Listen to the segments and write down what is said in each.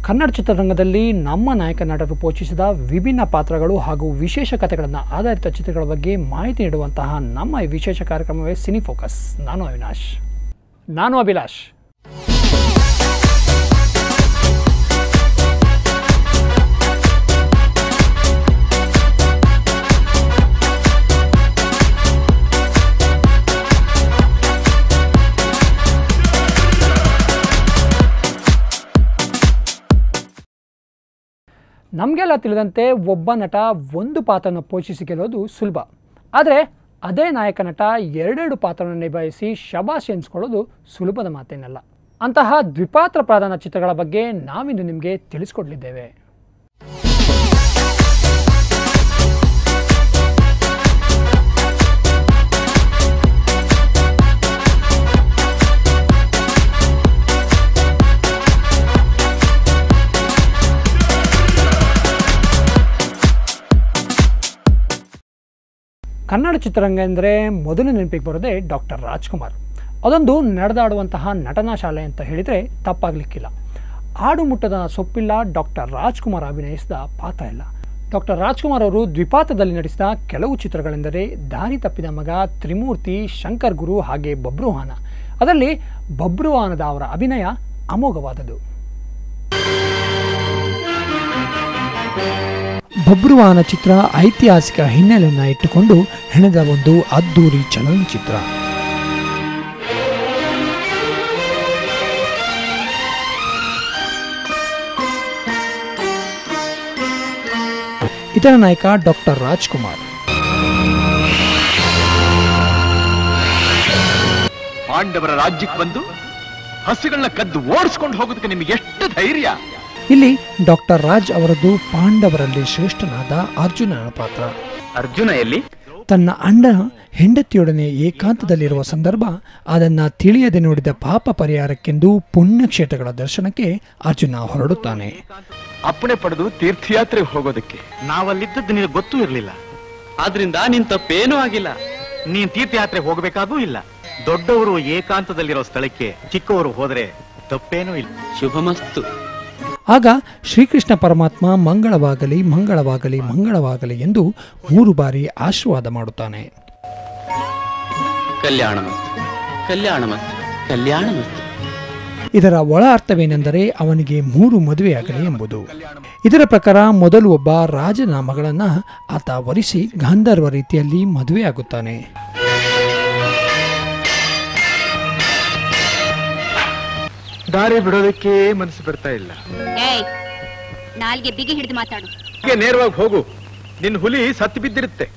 ಕನ್ನಡ ಚಿತ್ರರಂಗದಲ್ಲಿ ನಮ್ಮ ನಾಯಕ ನಟರು ಪೋಷಿಸಿದ ವಿಭಿನ್ನ ಪಾತ್ರಗಳು ಹಾಗೂ ವಿಶೇಷ ಕಥೆಗಳನ್ನು ಆಧಾರಿತ ಚಿತ್ರಗಳ ಬಗ್ಗೆ ಮಾಹಿತಿ ನೀಡುವಂತಹ ನಮ್ಮ ಈ ವಿಶೇಷ ಕಾರ್ಯಕ್ರಮವೇ ಸಿನಿ ಫೋಕಸ್ ನಾನು ಅವಿನಾಶ್ ನಾನು ಅಭಿಲಾಷ್ ನಮಗೆಲ್ಲ ತಿಳಿದಂತೆ ಒಬ್ಬ ನಟ ಒಂದು ಪಾತ್ರನ ಪೋಷಿಸಿ ಗೆಲ್ಲೋದು ಸುಲಭ ಆದರೆ ಅದೇ ನಾಯಕ ನಟ ಎರಡೆರಡು ಪಾತ್ರವನ್ನು ನಿಭಾಯಿಸಿ ಶಬಾಷ್ ಎನ್ಸ್ಕೊಳ್ಳೋದು ಸುಲಭದ ಮಾತೇನಲ್ಲ ಅಂತಹ ದ್ವಿಪಾತ್ರ ಪ್ರಧಾನ ಚಿತ್ರಗಳ ಬಗ್ಗೆ ನಾವಿಂದು ನಿಮಗೆ ತಿಳಿಸ್ಕೊಡ್ಲಿದ್ದೇವೆ ಕನ್ನಡ ಚಿತ್ರರಂಗ ಎಂದರೆ ಮೊದಲು ನೆನಪಿಗೆ ಬರೋದೇ ಡಾಕ್ಟರ್ ರಾಜ್ಕುಮಾರ್ ಅದೊಂದು ನಡೆದಾಡುವಂತಹ ನಟನಾ ಶಾಲೆ ಅಂತ ಹೇಳಿದರೆ ತಪ್ಪಾಗಲಿಕ್ಕಿಲ್ಲ ಆಡು ಮುಟ್ಟದ ಸೊಪ್ಪಿಲ್ಲ ಡಾಕ್ಟರ್ ರಾಜ್ಕುಮಾರ್ ಅಭಿನಯಿಸಿದ ಪಾತ್ರ ಇಲ್ಲ ಡಾಕ್ಟರ್ ರಾಜ್ಕುಮಾರ್ ಅವರು ದ್ವಿಪಾತ್ರದಲ್ಲಿ ನಟಿಸಿದ ಕೆಲವು ಚಿತ್ರಗಳೆಂದರೆ ದಾರಿ ತಪ್ಪಿದ ಮಗ ತ್ರಿಮೂರ್ತಿ ಶಂಕರ್ ಗುರು ಹಾಗೆ ಬಬ್ರುವಾಹನ ಅದರಲ್ಲಿ ಬಬ್ರುವಾಹನದ ಅವರ ಅಭಿನಯ ಅಮೋಘವಾದದ್ದು ಬಬ್ರುವಾಹನ ಚಿತ್ರ ಐತಿಹಾಸಿಕ ಹಿನ್ನೆಲೆಯನ್ನು ಇಟ್ಟುಕೊಂಡು ಹೆಣೆದ ಒಂದು ಅದ್ದೂರಿ ಚಲನಚಿತ್ರ ಇದರ ನಾಯಕ ಡಾಕ್ಟರ್ ರಾಜ್ಕುಮಾರ್ ಪಾಂಡವರ ರಾಜ್ಯಕ್ಕೆ ಬಂದು ಹಸುಗಳನ್ನ ಕದ್ದು ಓಡಿಸ್ಕೊಂಡು ಹೋಗೋದಕ್ಕೆ ನಿಮ್ಗೆ ಎಷ್ಟು ಧೈರ್ಯ ಇಲ್ಲಿ ಡಾಕ್ಟರ್ ರಾಜ್ ಅವರದ್ದು ಪಾಂಡವರಲ್ಲಿ ಶ್ರೇಷ್ಠನಾದ ಅರ್ಜುನನ ಪಾತ್ರ ಅರ್ಜುನ ಎಲ್ಲಿ ತನ್ನ ಅಣ್ಣ ಹೆಂಡತಿಯೊಡನೆ ಏಕಾಂತದಲ್ಲಿರುವ ಸಂದರ್ಭ ಅದನ್ನ ತಿಳಿಯದೆ ನೋಡಿದ ಪಾಪ ಪರಿಹಾರಕ್ಕೆಂದು ಪುಣ್ಯಕ್ಷೇತ್ರಗಳ ದರ್ಶನಕ್ಕೆ ಅರ್ಜುನ ಹೊರಡುತ್ತಾನೆ ಅಪ್ಪಣೆ ಪಡೆದು ತೀರ್ಥಯಾತ್ರೆಗೆ ಹೋಗೋದಕ್ಕೆ ನಾವಲ್ಲಿದ್ದದ್ದು ನಿನಗೆ ಗೊತ್ತೂ ಇರಲಿಲ್ಲ ಆದ್ರಿಂದ ನಿನ್ ತಪ್ಪೇನೂ ಆಗಿಲ್ಲ ನೀನ್ ತೀರ್ಥಯಾತ್ರೆ ಹೋಗಬೇಕಾಗೂ ಇಲ್ಲ ದೊಡ್ಡವರು ಏಕಾಂತದಲ್ಲಿರೋ ಸ್ಥಳಕ್ಕೆ ಚಿಕ್ಕವರು ಹೋದ್ರೆ ತಪ್ಪೇನೂ ಇಲ್ಲ ಶುಭಮಸ್ತು ಆಗ ಶ್ರೀಕೃಷ್ಣ ಪರಮಾತ್ಮ ಮಂಗಳವಾಗಲಿ ಮಂಗಳವಾಗಲಿ ಮಂಗಳವಾಗಲಿ ಎಂದು ಮೂರು ಬಾರಿ ಆಶೀರ್ವಾದ ಮಾಡುತ್ತಾನೆ ಕಲ್ಯಾಣ ಕಲ್ಯಾಣ ಕಲ್ಯಾಣ ಇದರ ಒಳ ಅರ್ಥವೇನೆಂದರೆ ಅವನಿಗೆ ಮೂರು ಮದುವೆಯಾಗಲಿ ಎಂಬುದು ಇದರ ಪ್ರಕಾರ ಮೊದಲು ಒಬ್ಬ ರಾಜನ ಮಗಳನ್ನ ಆತ ವರಿಸಿ ಗಾಂಧರ್ವ ರೀತಿಯಲ್ಲಿ ಮದುವೆಯಾಗುತ್ತಾನೆ ದಾರಿ ಬಿಡೋದಕ್ಕೆ ಮನಸ್ಸು ಬರ್ತಾ ಇಲ್ಲ ಏಯ್ ನಾಲ್ಗೆ ಬಿಗಿ ಹಿಡಿದು ಮಾತಾಡು ಹೀಗೆ ನೇರವಾಗಿ ಹೋಗು ನಿನ್ ಹುಲಿ ಸತ್ತು ಬಿದ್ದಿರುತ್ತೆ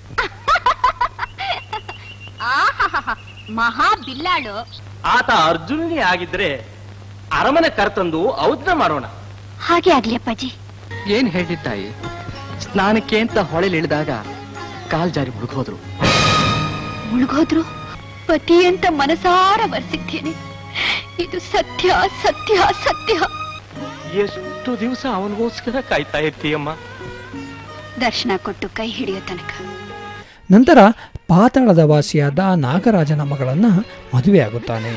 ಆಹಾಹಾಹಾ, ಮಹಾ ಬಿಲ್ಲಾಳು ಆತ ಅರ್ಜುನನೇ ಆಗಿದ್ರೆ ಅರಮನೆ ಕರ್ತಂದು ಔದ್ನ ಮಾಡೋಣ ಹಾಗೆ ಆಗ್ಲಿ ಅಪ್ಪಾಜಿ ಏನ್ ಹೇಳಿದ್ದಾಯಿ ಸ್ನಾನಕ್ಕೆ ಅಂತ ಹೊಳೆಲಿ ಇಳಿದಾಗ ಕಾಲ್ ಜಾರಿ ಮುಳುಗೋದ್ರು ಮುಳುಗೋದ್ರು ಪತಿ ಅಂತ ಮನಸಾರ ಬರ್ಸಿದ್ದೇನೆ ಇದು ಸತ್ಯ ಸತ್ಯ ಸತ್ಯ ಎಷ್ಟು ದಿವಸ ಅವನಿಗೋಸ್ಕರ ಕಾಯ್ತಾ ಇರ್ತೀಯಮ್ಮ ದರ್ಶನ ಕೊಟ್ಟು ಕೈ ಹಿಡಿಯೋ ತನಕ ನಂತರ ಪಾತಾಳದ ವಾಸಿಯಾದ ನಾಗರಾಜನ ಮಗಳನ್ನ ಮದುವೆಯಾಗುತ್ತಾನೆ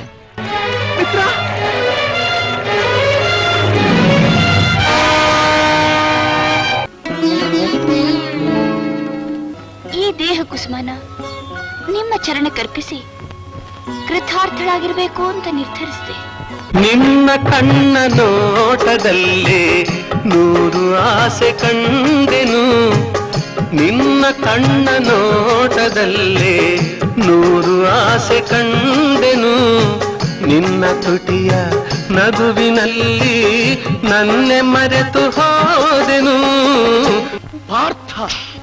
ಈ ದೇಹ ಕುಸುಮನ ನಿಮ್ಮ ಚರಣಕ್ಕರ್ಪಿಸಿ ಕೃತಾರ್ಥಳಾಗಿರ್ಬೇಕು ಅಂತ ನಿರ್ಧರಿಸಿದೆ ನಿನ್ನ ಕಣ್ಣ ನೋಟದಲ್ಲಿ ನೂರು ಆಸೆ ಕಂಡೆನು ನಿನ್ನ ಕಣ್ಣ ನೋಟದಲ್ಲಿ ನೂರು ಆಸೆ ಕಂಡೆನು ನಿನ್ನ ತುಟಿಯ ನಗುವಿನಲ್ಲಿ ನನ್ನೆ ಮರೆತು ಹೋದೆನು ಪಾರ್ಥ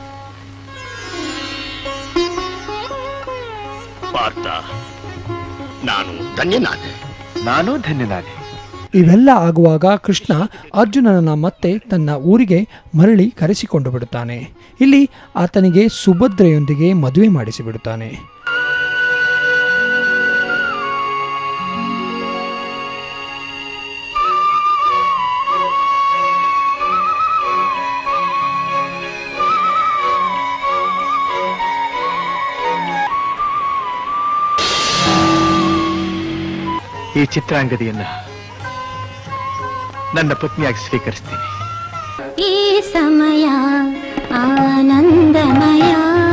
ಪಾರ್ಥ ನಾನು ಧನ್ಯನಾದೆ ನಾನು ಧನ್ಯನಾದೆ ಇವೆಲ್ಲ ಆಗುವಾಗ ಕೃಷ್ಣ ಅರ್ಜುನನನ್ನ ಮತ್ತೆ ತನ್ನ ಊರಿಗೆ ಮರಳಿ ಕರೆಸಿಕೊಂಡು ಬಿಡುತ್ತಾನೆ ಇಲ್ಲಿ ಆತನಿಗೆ ಸುಭದ್ರೆಯೊಂದಿಗೆ ಮದುವೆ ಮಾಡಿಸಿಬಿಡುತ್ತಾನೆ ಈ ಚಿತ್ರಾಂಗದಿಯನ್ನ ನನ್ನ ಪತ್ನಿಯಾಗಿ ಸ್ವೀಕರಿಸ್ತೀನಿ ಈ ಸಮಯ ಆನಂದಮಯ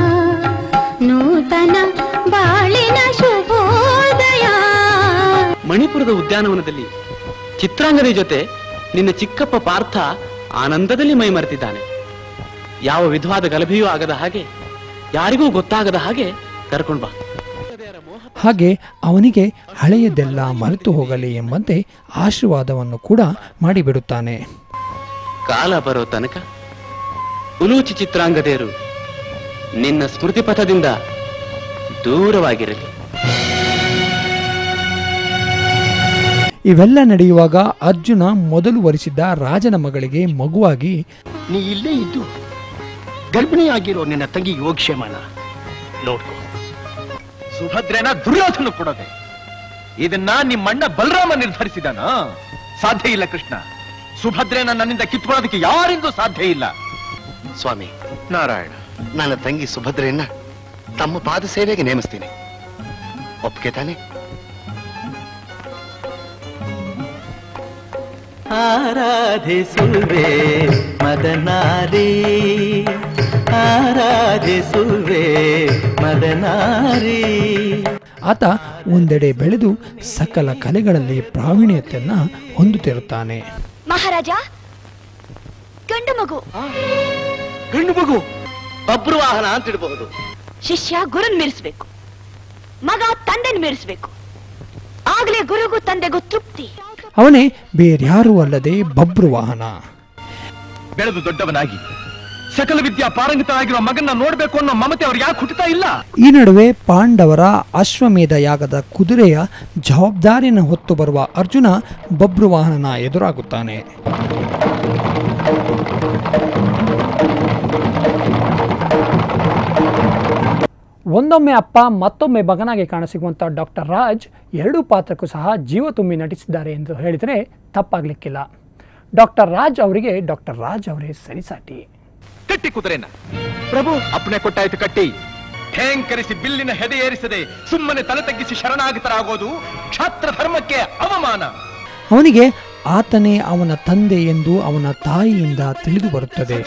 ನೂತನ ಬಾಳಿನ ಶುಭೋದಯ ಮಣಿಪುರದ ಉದ್ಯಾನವನದಲ್ಲಿ ಚಿತ್ರಾಂಗದ ಜೊತೆ ನಿನ್ನ ಚಿಕ್ಕಪ್ಪ ಪಾರ್ಥ ಆನಂದದಲ್ಲಿ ಮೈಮರೆತಿದ್ದಾನೆ ಯಾವ ವಿಧವಾದ ಗಲಭೆಯೂ ಆಗದ ಹಾಗೆ ಯಾರಿಗೂ ಗೊತ್ತಾಗದ ಹಾಗೆ ಕರ್ಕೊಂಡ್ ಬಾ ಹಾಗೆ ಅವನಿಗೆ ಹಳೆಯದೆಲ್ಲ ಮರೆತು ಹೋಗಲಿ ಎಂಬಂತೆ ಆಶೀರ್ವಾದವನ್ನು ಕೂಡ ಮಾಡಿಬಿಡುತ್ತಾನೆ ಕಾಲ ಬರೋ ತನಕ ಉಲೂಚಿ ಚಿತ್ರಾಂಗದೇರು ನಿನ್ನ ಸ್ಮೃತಿ ಪಥದಿಂದ ದೂರವಾಗಿರಲಿ ಇವೆಲ್ಲ ನಡೆಯುವಾಗ ಅರ್ಜುನ ಮೊದಲು ವರಿಸಿದ್ದ ರಾಜನ ಮಗಳಿಗೆ ಮಗುವಾಗಿ ನೀ ಇಲ್ಲೇ ಇದ್ದು ಗರ್ಭಿಣಿಯಾಗಿರೋ ನಿನ್ನ ತಂಗಿ ಯೋಗಕ್ಷೇಮನ ನೋಡ್ಕೋ ಸುಭದ್ರೆನ ದುರ್ಯೋಧನ ಕೊಡೋದೆ ಇದನ್ನ ನಿಮ್ಮಣ್ಣ ಬಲರಾಮ ನಿರ್ಧರಿಸಿದಾನ ಸಾಧ್ಯ ಇಲ್ಲ ಕೃಷ್ಣ ಸುಭದ್ರೆನ ನನ್ನಿಂದ ಕಿತ್ಕೊಳ್ಳೋದಕ್ಕೆ ಯಾರಿಂದೂ ಸಾಧ್ಯ ಇಲ್ಲ ಸ್ವಾಮಿ ನಾರಾಯಣ ನನ್ನ ತಂಗಿ ಸುಭದ್ರೆಯನ್ನ ತಮ್ಮ ಪಾದ ಸೇವೆಗೆ ನೇಮಿಸ್ತೀನಿ ಒಪ್ಪಿಗೆ ತಾನೆ ಆರಾಧಿಸುವೆ ಮದನಾರಿ ಆರಾಧಿಸುವೆ ಮದನಾರಿ ಆತ ಒಂದೆಡೆ ಬೆಳೆದು ಸಕಲ ಕಲೆಗಳಲ್ಲಿ ಪ್ರಾವೀಣ್ಯತೆಯನ್ನ ಹೊಂದುತ್ತಿರುತ್ತಾನೆ ಮಹಾರಾಜ ಗಂಡು ಮಗು ಗಂಡು ಮಗು ಬಬ್ರು ವಾಹನ ಅಂತ ಇಡಬಹುದು ಶಿಷ್ಯ ಗುರುನ್ ಮೀರಿಸ್ಬೇಕು ಮಗ ತಂದೆನ್ ಮೀರಿಸ್ಬೇಕು ಆಗ್ಲೇ ಗುರುಗೂ ತಂದೆಗೂ ತೃಪ್ತಿ ಅವನೇ ಬೇರ್ಯಾರೂ ಅಲ್ಲದೆ ಬಬ್ರು ವಾಹನ ಬೆಳೆದು ದೊಡ್ಡವನಾಗಿ ಸಕಲ ವಿದ್ಯಾ ಪಾರಂಗತನಾಗಿರುವ ಮಗನ್ನ ನೋಡ್ಬೇಕು ಅನ್ನೋ ಮಮತೆ ಅವ್ರಿಗೆ ಯಾಕೆ ಹುಟ್ಟುತ್ತಾ ಇಲ್ಲ ಈ ನಡುವೆ ಪಾಂಡವರ ಅಶ್ವಮೇಧ ಯಾಗದ ಕುದುರೆಯ ಜವಾಬ್ದಾರಿಯನ್ನು ಹೊತ್ತು ಬರುವ ಅರ್ಜುನ ಬಬ್ರುವಾಹನನ ಎದುರಾಗುತ್ತಾನೆ ಒಂದೊಮ್ಮೆ ಅಪ್ಪ ಮತ್ತೊಮ್ಮೆ ಮಗನಾಗಿ ಕಾಣಸಿಗುವಂಥ ಡಾಕ್ಟರ್ ರಾಜ್ ಎರಡೂ ಪಾತ್ರಕ್ಕೂ ಸಹ ಜೀವ ತುಂಬಿ ನಟಿಸಿದ್ದಾರೆ ಎಂದು ಹೇಳಿದರೆ ತಪ್ಪಾಗಲಿಕ್ಕಿಲ್ಲ ಡಾಕ್ಟರ್ ರಾಜ್ ಅವರಿಗೆ ಡಾಕ್ಟರ್ ರಾಜ್ ಅವರೇ ಸರಿಸಾಟಿ ಕಟ್ಟಿ ಕುದುರೆನ ಪ್ರಭು ಅಪ್ಪಣೆ ಕೊಟ್ಟಾಯ್ತು ಕಟ್ಟಿ ಠೇಂಕರಿಸಿ ಬಿಲ್ಲಿನ ಹೆದೆ ಏರಿಸದೆ ಸುಮ್ಮನೆ ತಲೆ ತಗ್ಗಿಸಿ ಶರಣಾಗತರಾಗೋದು ಕ್ಷಾತ್ರ ಧರ್ಮಕ್ಕೆ ಅವಮಾನ ಅವನಿಗೆ ಆತನೇ ಅವನ ತಂದೆ ಎಂದು ಅವನ ತಾಯಿಯಿಂದ ತಿಳಿದು ಬರುತ್ತದೆ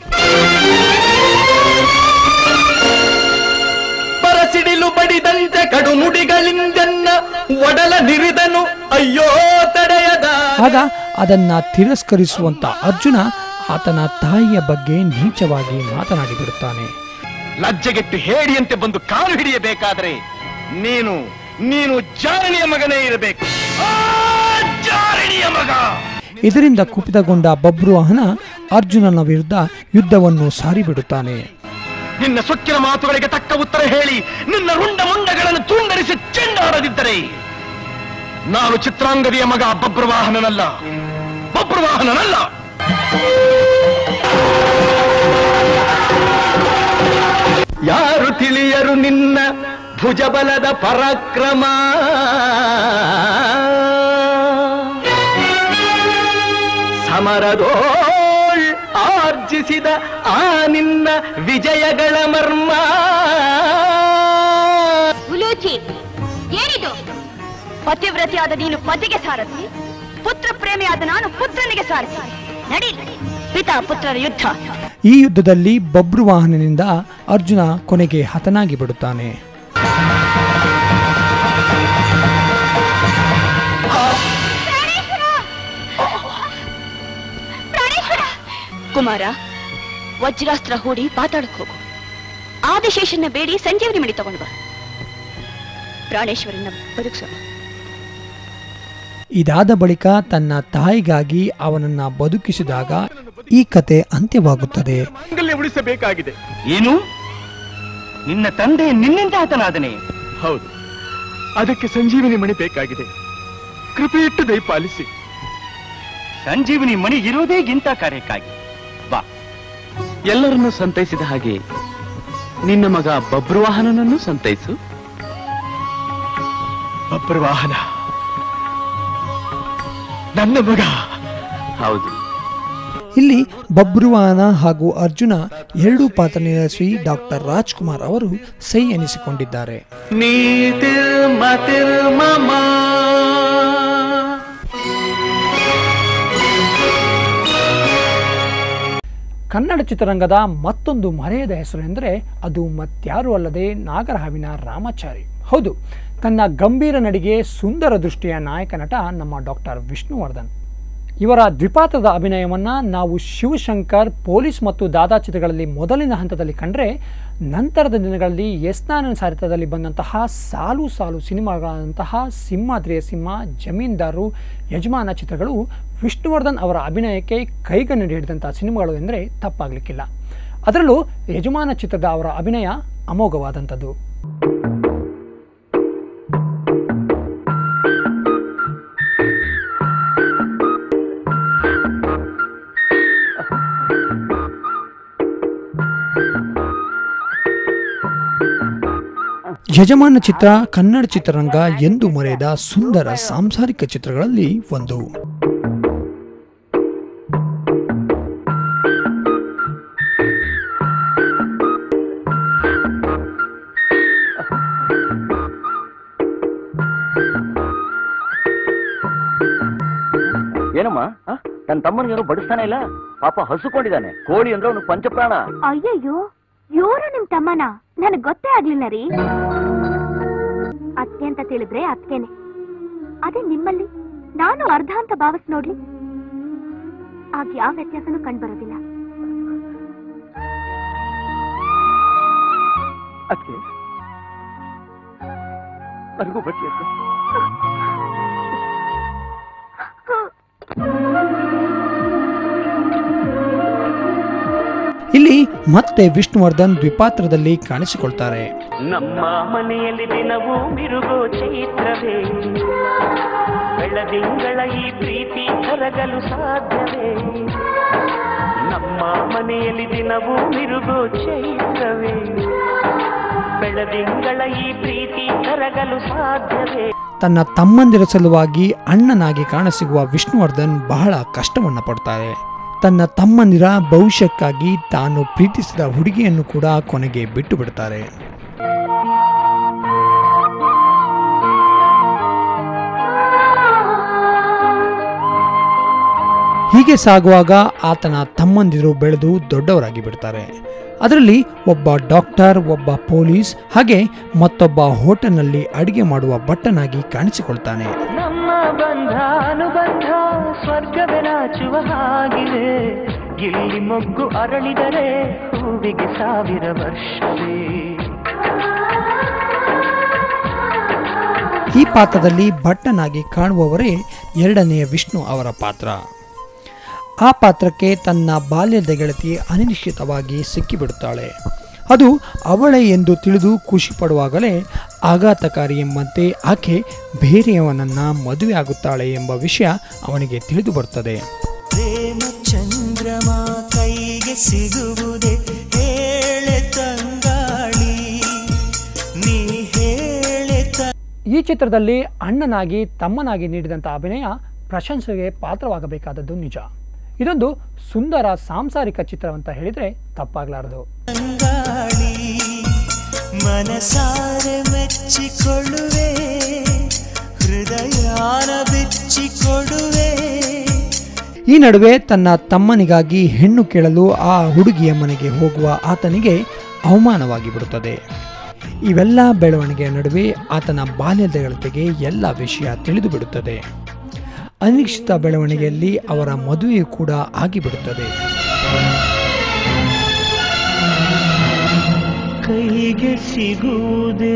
ಪರಸಿಡಿಲು ಬಡಿದಂತೆ ಕಡು ನುಡಿಗಳಿಂದನ್ನ ಒಡಲ ನಿರಿದನು ಅಯ್ಯೋ ತಡೆಯದ ಆಗ ಅದನ್ನ ತಿರಸ್ಕರಿಸುವಂತ ಅರ್ಜುನ ಆತನ ತಾಯಿಯ ಬಗ್ಗೆ ನೀಚವಾಗಿ ಮಾತನಾಡಿ ಬಿಡುತ್ತಾನೆ ಲಜ್ಜೆಗೆಟ್ಟು ಹೇಡಿಯಂತೆ ಬಂದು ಕಾಲು ಹಿಡಿಯಬೇಕಾದ್ರೆ ನೀನು ನೀನು ಜಾರಣಿಯ ಮಗನೇ ಇರಬೇಕು ಆ, ಜಾರಣಿಯ ಮಗ ಇದರಿಂದ ಕುಪಿತಗೊಂಡ ಬಬ್ರುವಾಹನ ಅರ್ಜುನನ ವಿರುದ್ಧ ಯುದ್ಧವನ್ನು ಸಾರಿಬಿಡುತ್ತಾನೆ ನಿನ್ನ ಸೊಕ್ಕಿನ ಮಾತುಗಳಿಗೆ ತಕ್ಕ ಉತ್ತರ ಹೇಳಿ ನಿನ್ನ ರುಂಡ ಮುಂಡಗಳನ್ನು ತುಂಡರಿಸಿ ಚೆಂಡಾಡದಿದ್ದರೆ ನಾನು ಚಿತ್ರಾಂಗದಿಯ ಮಗ ಬಬ್ರವಾಹನನಲ್ಲ ಬಬ್ರವಾಹನನಲ್ಲ ಯಾರು ತಿಳಿಯರು ನಿನ್ನ ಭುಜಬಲದ ಪರಾಕ್ರಮ ಸಮರದೋಳ್ ಆರ್ಜಿಸಿದ ಆ ನಿನ್ನ ವಿಜಯಗಳ ಮರ್ಮ ಉಲೂಚಿ ಏನಿದು ಪತಿವ್ರತೆಯಾದ ನೀನು ಪತಿಗೆ ಸಾರಥಿ ಪುತ್ರ ಪ್ರೇಮಿಯಾದ ನಾನು ಪುತ್ರನಿಗೆ ಸಾರಥಿ ನಡಿ ಪಿತಾ ಪುತ್ರರ ಯುದ್ಧ ಈ ಯುದ್ಧದಲ್ಲಿ ಬಬ್ರುವಾಹನನಿಂದ ಅರ್ಜುನ ಕೊನೆಗೆ ಹತನಾಗಿ ಬಿಡುತ್ತಾನೆ ಪ್ರಾಣೇಶ್ವರ ಕುಮಾರ ವಜ್ರಾಸ್ತ್ರ ಹೂಡಿ ಪಾತಾಳಕ್ಕೆ ಹೋಗು ಆದಿಶೇಷನ್ನ ಬೇಡಿ ಸಂಜೀವನಿ ಮಣಿ ತಗೊಂಡು ಬಾ ಪ್ರಾಣೇಶ್ವರನ್ನ ಬದುಕ್ಸೋಣ ಇದಾದ ಬಳಿಕ ತನ್ನ ತಾಯಿಗಾಗಿ ಅವನನ್ನ ಬದುಕಿಸಿದಾಗ ಈ ಕತೆ ಅಂತ್ಯವಾಗುತ್ತದೆ ಮಾಂಗಲ್ಯ ಉಳಿಸಬೇಕಾಗಿದೆ ಏನು ನಿನ್ನ ತಂದೆ ನಿನ್ನಿಂದ ಹತನಾದನೆ ಹೌದು ಅದಕ್ಕೆ ಸಂಜೀವಿನಿ ಮಣಿ ಬೇಕಾಗಿದೆ ಕೃಪೆಯಿಟ್ಟು ದಯಪಾಲಿಸಿ ಸಂಜೀವಿನಿ ಮಣಿ ಇರೋದೇ ಇಂಥ ಕಾರ್ಯಕ್ಕಾಗಿ ಬಾ ಎಲ್ಲರನ್ನೂ ಸಂತೈಸಿದ ಹಾಗೆ ನಿನ್ನ ಮಗ ಬಬ್ರುವಾಹನನನ್ನು ಸಂತೈಸು ಬಬ್ರವಾಹನ ನನ್ನ ಮಗ ಹೌದು ಇಲ್ಲಿ ಬಬ್ರುವಾಹನ ಹಾಗೂ ಅರ್ಜುನ ಎರಡೂ ಪಾತ್ರ ನಿರ್ವಹಿಸಿ ಡಾಕ್ಟರ್ ರಾಜ್ಕುಮಾರ್ ಅವರು ಸೈ ಎನಿಸಿಕೊಂಡಿದ್ದಾರೆ ನೀತಿರ್ಮತಿರ್ಮಮ ಕನ್ನಡ ಚಿತ್ರರಂಗದ ಮತ್ತೊಂದು ಮರೆಯದ ಹೆಸರು ಎಂದರೆ ಅದು ಮತ್ಯಾರೂ ಅಲ್ಲದೆ ನಾಗರಹಾವಿನ ರಾಮಾಚಾರಿ ಹೌದು ತನ್ನ ಗಂಭೀರ ನಡಿಗೆ ಸುಂದರ ದೃಷ್ಟಿಯ ನಾಯಕ ನಟ ನಮ್ಮ ಡಾಕ್ಟರ್ ವಿಷ್ಣುವರ್ಧನ್ ಇವರ ದ್ವಿಪಾತ್ರದ ಅಭಿನಯವನ್ನು ನಾವು ಶಿವಶಂಕರ್ ಪೊಲೀಸ್ ಮತ್ತು ದಾದಾ ಚಿತ್ರಗಳಲ್ಲಿ ಮೊದಲಿನ ಹಂತದಲ್ಲಿ ಕಂಡರೆ ನಂತರದ ದಿನಗಳಲ್ಲಿ ಎಸ್ ನಾರಾಯಣ ಸಾರಥ್ಯದಲ್ಲಿ ಬಂದಂತಹ ಸಾಲು ಸಾಲು ಸಿನಿಮಾಗಳಾದಂತಹ ಸಿಂಹಾದ್ರಿಯ ಸಿಂಹ ಜಮೀನ್ದಾರು ಯಜಮಾನ ಚಿತ್ರಗಳು ವಿಷ್ಣುವರ್ಧನ್ ಅವರ ಅಭಿನಯಕ್ಕೆ ಕೈಗನ್ನಡಿ ಹಿಡಿದಂಥ ಸಿನಿಮಾಗಳು ಎಂದರೆ ತಪ್ಪಾಗಲಿಕ್ಕಿಲ್ಲ ಅದರಲ್ಲೂ ಯಜಮಾನ ಚಿತ್ರದ ಅವರ ಅಭಿನಯ ಅಮೋಘವಾದಂಥದ್ದು ಯಜಮಾನ ಚಿತ್ರ ಕನ್ನಡ ಚಿತ್ರರಂಗ ಎಂದು ಮರೆಯದ ಸುಂದರ ಸಾಂಸಾರಿಕ ಚಿತ್ರಗಳಲ್ಲಿ ಒಂದು ಏನಮ್ಮ ನನ್ನ ತಮ್ಮನಿಗೇನು ಬಡಿಸ್ತಾನೆ ಇಲ್ಲ ಪಾಪ ಹಸುಕೊಂಡಿದ್ದಾನೆ ಕೋಳಿ ಅಂದ್ರೆ ಅವನು ಪಂಚಪ್ರಾಣ ಅಯ್ಯಯ್ಯೋ ಇವರು ನಿಮ್ ತಮ್ಮನ ನನಗ್ ಗೊತ್ತೇ ಆಗ್ಲಿಲ್ಲ ರೀ ಅತ್ತೆ ಅಂತ ತಿಳಿದ್ರೆ ಅತ್ಕೆನೆ ಅದೇ ನಿಮ್ಮಲ್ಲಿ ನಾನು ಅರ್ಧ ಅಂತ ಭಾವಿಸ್ ನೋಡ್ಲಿ ಆಗ ಯಾವ ವ್ಯತ್ಯಾಸನೂ ಕಂಡ್ಬರೋದಿಲ್ಲ ಅದಕ್ಕೆ ನನಗೂ ಬಟ್ಟಿ ಅಕ್ಕ ಇಲ್ಲಿ ಮತ್ತೆ ವಿಷ್ಣುವರ್ಧನ್ ದ್ವಿಪಾತ್ರದಲ್ಲಿ ಕಾಣಿಸಿಕೊಳ್ತಾರೆ ನಮ್ಮ ಮನೆಯಲ್ಲಿ ದಿನವೂ ಮಿರುಗೋ ಚೈತ್ರವೇ ಬೆಳದಿಂಗಳ ಈ ಪ್ರೀತಿ ಕರಗಲು ಸಾಧ್ಯವೇ ನಮ್ಮ ಮನೆಯಲ್ಲಿ ದಿನವೂ ಮಿರುಗೋ ಚೈತ್ರವೇ ಬೆಳದಿಂಗಳ ಈ ಪ್ರೀತಿ ಕರಗಲು ಸಾಧ್ಯವೇ ತನ್ನ ತಮ್ಮಂದಿರ ಸಲುವಾಗಿ ಅಣ್ಣನಾಗಿ ಕಾಣಸಿಗುವ ವಿಷ್ಣುವರ್ಧನ್ ಬಹಳ ಕಷ್ಟವನ್ನು ಪಡ್ತಾರೆ ತನ್ನ ತಮ್ಮಂದಿರ ಭವಿಷ್ಯಕ್ಕಾಗಿ ತಾನು ಪ್ರೀತಿಸಿದ ಹುಡುಗಿಯನ್ನು ಕೂಡ ಕೊನೆಗೆ ಬಿಟ್ಟು ಬಿಡ್ತಾರೆ ಹೀಗೆ ಸಾಗುವಾಗ ಆತನ ತಮ್ಮಂದಿರು ಬೆಳೆದು ದೊಡ್ಡವರಾಗಿ ಬಿಡ್ತಾರೆ ಅದರಲ್ಲಿ ಒಬ್ಬ ಡಾಕ್ಟರ್ ಒಬ್ಬ ಪೊಲೀಸ್ ಹಾಗೆ ಮತ್ತೊಬ್ಬ ಹೋಟೆಲ್ನಲ್ಲಿ ಅಡಿಗೆ ಮಾಡುವ ಭಟ್ಟನಾಗಿ ಕಾಣಿಸಿಕೊಳ್ತಾನೆ ನಮ್ಮ ಬಂಧ ಅನುಬಂಧ ಸ್ವರ್ಗವೇ ನಾಚುವ ಹಾಗಿದೆ ಗಿಲ್ಲಿ ಮೊಗ್ಗು ಅರಳಿದರೆ ಹೂವಿಗೆ ಸಾವಿರ ವರ್ಷವೇ ಈ ಪಾತ್ರದಲ್ಲಿ ಭಟ್ಟನಾಗಿ ಕಾಣುವವರೇ ಎರಡನೆಯ ವಿಷ್ಣು ಅವರ ಪಾತ್ರ ಆ ಪಾತ್ರಕ್ಕೆ ತನ್ನ ಬಾಲ್ಯದ ಗೆಳತಿ ಅನಿಶ್ಚಿತವಾಗಿ ಸಿಕ್ಕಿಬಿಡುತ್ತಾಳೆ ಅದು ಅವಳೇ ಎಂದು ತಿಳಿದು ಖುಷಿ ಪಡುವಾಗಲೇ ಆಘಾತಕಾರಿ ಎಂಬಂತೆ ಆಕೆ ಬೇರೆಯವನನ್ನ ಮದುವೆಯಾಗುತ್ತಾಳೆ ಎಂಬ ವಿಷಯ ಅವನಿಗೆ ತಿಳಿದು ಬರುತ್ತದೆ ಪ್ರೇಮ ಚಂದ್ರಮ ಕೈಗೆ ಸಿಗುವುದೇ ಹೇಳೆ ತಂಗಾಳಿ ನೀ ಹೇಳೆ ತ ಈ ಚಿತ್ರದಲ್ಲಿ ಅಣ್ಣನಾಗಿ ತಮ್ಮನಾಗಿ ನೀಡಿದಂಥ ಅಭಿನಯ ಪ್ರಶಂಸೆಗೆ ಪಾತ್ರವಾಗಬೇಕಾದದ್ದು ನಿಜ ಇದೊಂದು ಸುಂದರ ಸಾಂಸಾರಿಕ ಚಿತ್ರವಂತ ಹೇಳಿದರೆ ತಪ್ಪಾಗಲಾರದು ತಂಗಾಳಿ ಮನಸಾರೆ ಮೆಚ್ಚಿಕೊಳ್ಳುವೆ ಹೃದಯಾನ ಬಿಚ್ಚಿಕೊಡುವೆ ಈ ನಡುವೆ ತನ್ನ ತಮ್ಮನಿಗಾಗಿ ಹೆಣ್ಣು ಕೇಳಲು ಆ ಹುಡುಗಿಯ ಮನೆಗೆ ಹೋಗುವ ಆತನಿಗೆ ಅವಮಾನವಾಗಿ ಬಿಡುತ್ತದೆ ಇವೆಲ್ಲ ಬೆಳವಣಿಗೆಯ ನಡುವೆ ಆತನ ಬಾಲ್ಯದ ಗೆಳತಿಗೆ ಎಲ್ಲ ವಿಷಯ ತಿಳಿದು ಬಿಡುತ್ತದೆ ಅನಿಶ್ಚಿತ ಬೆಳವಣಿಗೆಯಲ್ಲಿ ಅವರ ಮದುವೆಯೂ ಕೂಡ ಆಗಿಬಿಡುತ್ತದೆ ಕೈಗೆ ಸಿಗುವುದೇ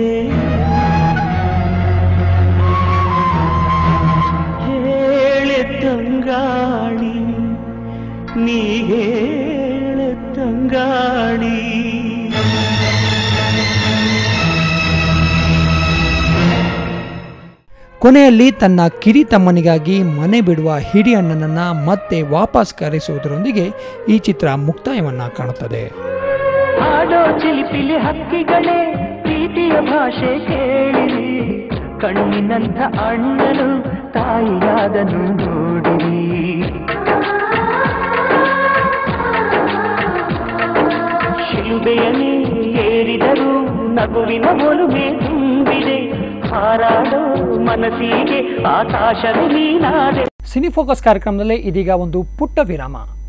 ಹೇಳೆ ತಂಗಾಳಿ ನೀ ಹೇಳೆ ತಂಗಾಳಿ ಕೊನೆಯಲ್ಲಿ ತನ್ನ ಕಿರಿ ತಮ್ಮನಿಗಾಗಿ ಮನೆ ಬಿಡುವ ಹಿರಿಯಣ್ಣನನ್ನ ಮತ್ತೆ ವಾಪಸ್ ಕರೆಸುವುದರೊಂದಿಗೆ ಈ ಚಿತ್ರ ಮುಕ್ತಾಯವನ್ನ ಕಾಣುತ್ತದೆ ಆಡೋ ಚಿಲಿಪಿಲಿ ಹಕ್ಕಿಗಳೇ ಪ್ರೀತಿಯ ಭಾಷೆ ಕೇಳಿರಿ ಕಣ್ಣಿನಂಥ ಅಣ್ಣನು ತಾಯಿಯಾದನು ನೋಡಿರಿ ಶಿಲುಬೆಯನೇ ಏರಿದರು ನಗುವಿನ ಒಲುಮೆ ತುಂಬಿದೆ ಹಾರಾಡೋ ಮನಸ್ಸಿಗೆ ಆಕಾಶವೇ ನೀನಾದೆ ಸಿನಿಫೋಕಸ್ ಕಾರ್ಯಕ್ರಮದಲ್ಲಿ ಇದೀಗ ಒಂದು ಪುಟ್ಟ ವಿರಾಮ